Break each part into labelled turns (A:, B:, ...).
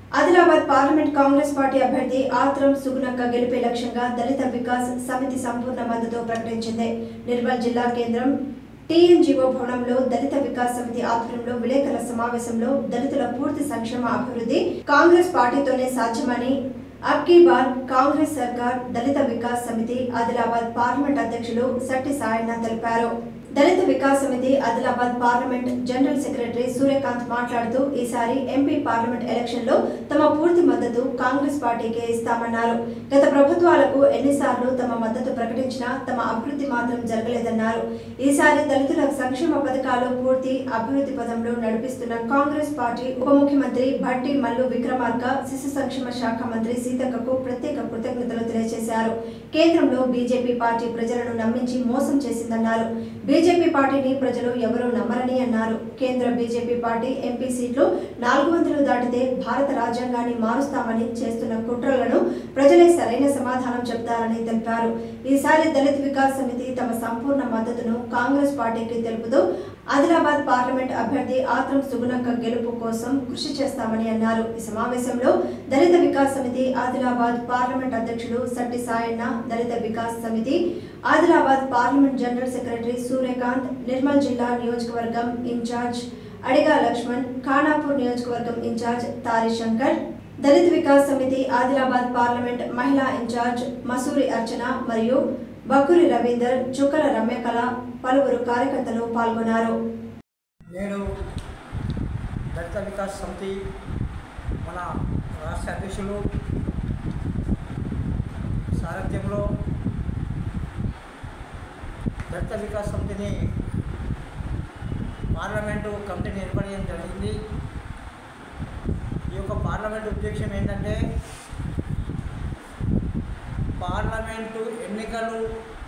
A: Adilabad parliament Congress party అభ్యర్థి ఆత్రం సుగుణక్క గెలిపే లక్ష్యంగా దళిత వికాస్ సమితి సంపూర్ణ మద్దతు ప్రకటించింది నిర్మల్ జిల్లా కేంద్రం టీఎన్జీఓ భవనంలో దళిత వికాస్ సమితి ఆధ్వర్యంలో విలేకరుల సమావేశంలో దళితుల పూర్తి సంక్షేమ అభివృద్ధి కాంగ్రెస్ పార్టీతోనే సాధ్యమని అబ్కీ బార్ కాంగ్రెస్ సర్కార్ దళిత వికాస్ సమితి ఆదిలాబాద్ పార్లమెంట్ అధ్యక్షులు సట్టి సాయన్న తెలిపారు Dalita Vikas Samiti Adilabad parliament general secretary Suryakant మాట్లాడుతూ ఈసారి ఎంపీ పార్లమెంట్ ఎలక్షన్ లో తమ పూర్తి మద్దతు కాంగ్రెస్ పార్టీకే ఇస్తామన్నారు గత ప్రభుత్వాలకు ఎన్నిసార్లు తమ మద్దతు ప్రకటించినా తమ అభివృద్ధి మాత్రం జరగలేదన్నారు ఈసారి దళితుల సంక్షేమ పథకాలు పూర్తి అభివృద్ధి పదంలో నడిపిస్తున్న కాంగ్రెస్ పార్టీ ఉప ముఖ్యమంత్రి భట్టి మల్లు విక్రమార్క శిశు సంక్షేమ శాఖ మంత్రి సీతక్కకు ప్రత్యేక కృతజ్ఞతలు తెలియజేశారు కేంద్రంలో బీజేపీ పార్టీ ప్రజలను నమ్మించి మోసం చేసిందన్నారు బీజేపీ పార్టీని ప్రజలు ఎవరూ నమ్మరని అన్నారు కేంద్ర బీజేపీ పార్టీ ఎంపీ సీట్లు నాలుగు వందలు దాటితే భారత రాజ్యాంగాన్ని మారుస్తామని చేస్తున్న కుట్రలను ప్రజలే సరైన సమాధానం చెప్తారని తెలిపారు ఈసారి దళిత్ వికాస్ సమితి తమ సంపూర్ణ మద్దతును కాంగ్రెస్ పార్టీకి తెలుపుతూ ఆదిలాబాద్ పార్లమెంట్ అభ్యర్థి ఆత్రం సుగుణక్క గెలుపు కోసం కృషి చేస్తామని అన్నారు ఈ సమావేశంలో దళిత వికాస్ సమితి ఆదిలాబాద్ పార్లమెంట్ అధ్యక్షులు సట్టి Sayanna Dalita Vikas Samiti Adilabad parliament general secretary Suryakant Nirmal జిల్లా నియోజకవర్గం ఇన్ఛార్జ్ అడిగా లక్ష్మణ్ ఖానాపూర్ నియోజకవర్గం ఇన్ఛార్జ్ తారి శంకర్ దళిత్ వికాస్ సమితి ఆదిలాబాద్ పార్లమెంట్ మహిళా ఇన్ఛార్జ్ మసూరి అర్చన మరియు బకురి రవీందర్ చుక్కల రమ్యకళ పలువురు కార్యకర్తలు పాల్గొన్నారు
B: నేను దళిత వికాస్ సమితి మన రాష్ట్ర అధ్యక్షులు సారథ్యంలో దళిత వికాస్ సమితిని పార్లమెంటు కమిటీని ఏర్పడడం జరిగింది ఈ యొక్క పార్లమెంటు ఉద్దేశం ఏంటంటే పార్లమెంటు ఎన్నికలు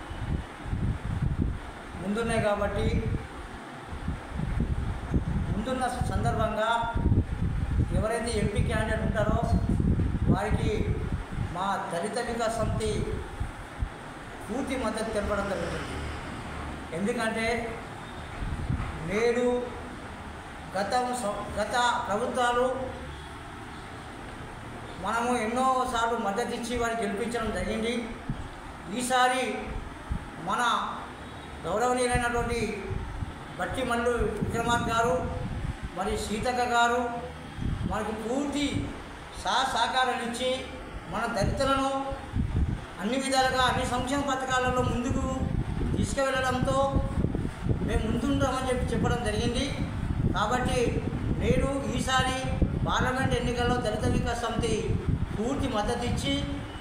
B: ముందున్నాయి కాబట్టి ముందున్న సందర్భంగా ఎవరైతే ఎంపీ క్యాండిడేట్ ఉంటారో వారికి మా దళిత వికాస్ సమితి పూర్తి మద్దతు తెలపడం జరుగుతుంది ఎందుకంటే నేడు గత సం- గత ప్రభుత్వాలు మనము ఎన్నోసార్లు మద్దతు ఇచ్చి వారికి గెలిపించడం జరిగింది ఈసారి మన గౌరవనీయులైనటువంటి బట్టి మల్లు విక్రమార్క గారు మరి సీతక్క గారు మనకు పూర్తి సహ సహకారాలు ఇచ్చి మన దళితులను అన్ని విధాలుగా అన్ని సంక్షేమ పథకాలలో ముందుకు తీసుకువెళ్ళడంతో మేము ముందుంటామని చెప్పి చెప్పడం జరిగింది కాబట్టి నేడు ఈసారి పార్లమెంట్ ఎన్నికల్లో దళిత వికాస్ సమితి పూర్తి మద్దతు ఇచ్చి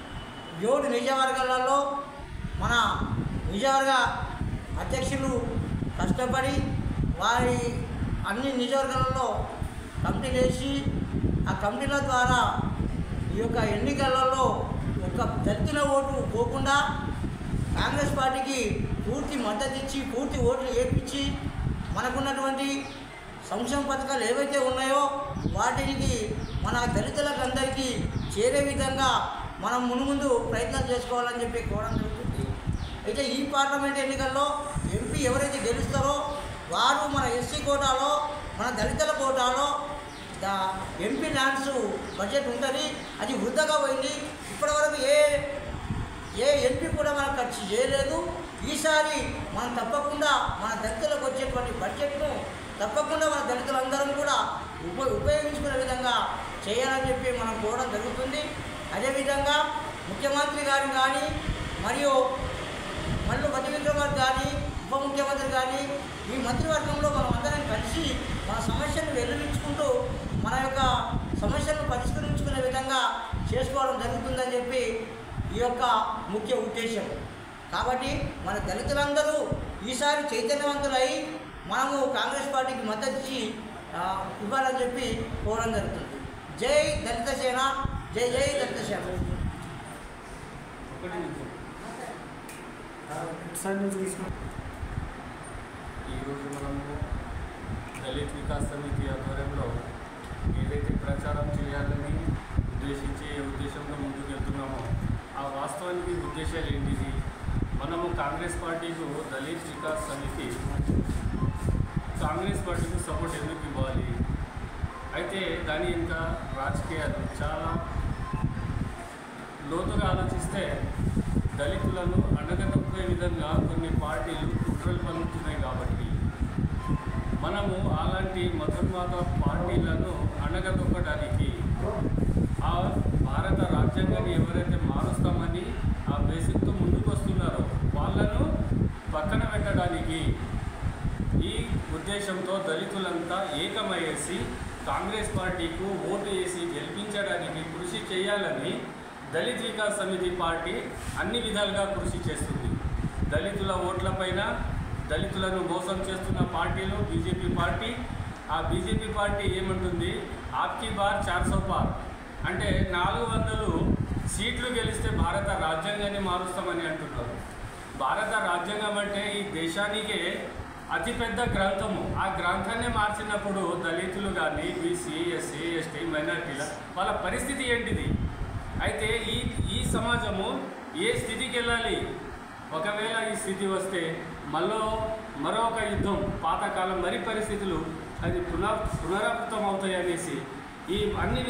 B: ఏడు నియోజకవర్గాలలో మన నియోజకవర్గ అధ్యక్షులు కష్టపడి వారి అన్ని నియోజకవర్గాలలో కమిటీలు వేసి ఆ కమిటీల ద్వారా ఈ యొక్క ఎన్నికలలో ఒక దళితుల ఓటు పోకుండా కాంగ్రెస్ పార్టీకి పూర్తి మద్దతు ఇచ్చి పూర్తి ఓట్లు వేయించి మనకున్నటువంటి సంక్షేమ పథకాలు ఏవైతే ఉన్నాయో వాటికి మన దళితులకు అందరికీ చేరే విధంగా మనం మునుముందు ప్రయత్నం చేసుకోవాలని చెప్పి కోరడం జరుగుతుంది అయితే ఈ పార్లమెంట్ ఎన్నికల్లో ఎంపీ ఎవరైతే గెలుస్తారో వారు మన ఎస్సీ కోటాలో మన దళితుల కోటాలో దా ఎంపీ ల్యాండ్స్ బడ్జెట్ ఉంటుంది అది వృధాగా పోయింది ఇప్పటివరకు ఏ ఏ ఎంపీ కూడా మనకు ఖర్చు చేయలేదు ఈసారి మనం తప్పకుండా మన దళితులకు వచ్చేటువంటి బడ్జెట్ను తప్పకుండా మన దళితులందరం కూడా ఉప ఉపయోగించుకునే విధంగా చేయాలని చెప్పి మనం కోరడం జరుగుతుంది అదేవిధంగా ముఖ్యమంత్రి గారిని కానీ మరియు మళ్ళీ బట్టి విక్రమార్ కానీ ఉప ముఖ్యమంత్రి కానీ ఈ మంత్రివర్గంలో మనం అందరం కలిసి మన సమస్యను వెల్లువించుకుంటూ మన యొక్క సమస్యలను పరిష్కరించుకునే విధంగా చేసుకోవడం జరుగుతుందని చెప్పి ఈ యొక్క ముఖ్య ఉద్దేశం కాబట్టి మన దళితులందరూ ఈసారి చైతన్యవంతులై మనము కాంగ్రెస్ పార్టీకి మద్దతు ఇచ్చి ఆ, ఇవ్వాలని చెప్పి కోరడం జరుగుతుంది జై దళిత సేన జై జై దళిత సేన
C: ఈరోజు మనము దళిత్ వికాస్ సమితి ఆధ్వర్యంలో ఏదైతే ప్రచారం చేయాలని ఉద్దేశించి ఏ ఉద్దేశంతో ముందుకు వెళ్తున్నామో ఆ వాస్తవానికి ఉద్దేశాలు ఏంటిది మనము కాంగ్రెస్ పార్టీకు దళిత్ వికాస్ సమితి కాంగ్రెస్ పార్టీకి సపోర్ట్ ఎందుకు ఇవ్వాలి అయితే దాని ఇంకా రాజకీయాలు చాలా లోతుగా ఆలోచిస్తే దళితులను అణగదొక్కే విధంగా కొన్ని పార్టీలు కుట్రలు పలుకుతున్నాయి కాబట్టి మనము అలాంటి మతోన్మాద పార్టీలను అణగదొక్కడానికి ఆ భారత రాజ్యాంగాన్ని ఎవరైతే మారుస్తామని ఆ బేసిక్తో ముందుకు వస్తున్నారో వాళ్ళను పక్కన పెట్టడానికి ఈ ఉద్దేశంతో దళితులంతా ఏకమయ్యేసి కాంగ్రెస్ పార్టీకు ఓటు వేసి గెలిపించడానికి కృషి చేయాలని దళిత్ వికాస్ సమితి పార్టీ అన్ని విధాలుగా కృషి చేస్తుంది దళితుల ఓట్లపైన దళితులను మోసం చేస్తున్న పార్టీలు బీజేపీ పార్టీ ఆ బీజేపీ పార్టీ ఏమంటుంది ఆప్కి బార్ చార్ సో పార్ అంటే నాలుగు వందలు సీట్లు గెలిస్తే భారత రాజ్యాంగాన్ని మారుస్తామని అంటున్నారు భారత రాజ్యాంగం అంటే ఈ దేశానికే అతిపెద్ద గ్రంథము ఆ గ్రంథాన్ని మార్చినప్పుడు దళితులు కానీ బీసీ ఎస్సీ ఎస్టీ మైనార్టీల వాళ్ళ పరిస్థితి ఏంటిది అయితే ఈ ఈ సమాజము ఏ స్థితికి వెళ్ళాలి ఒకవేళ ఈ స్థితి వస్తే మళ్ళీ మరొక యుద్ధం పాతకాలం మరి పరిస్థితులు అది పునః పునరావృతం అవుతాయి అనేసి ఈ అన్ని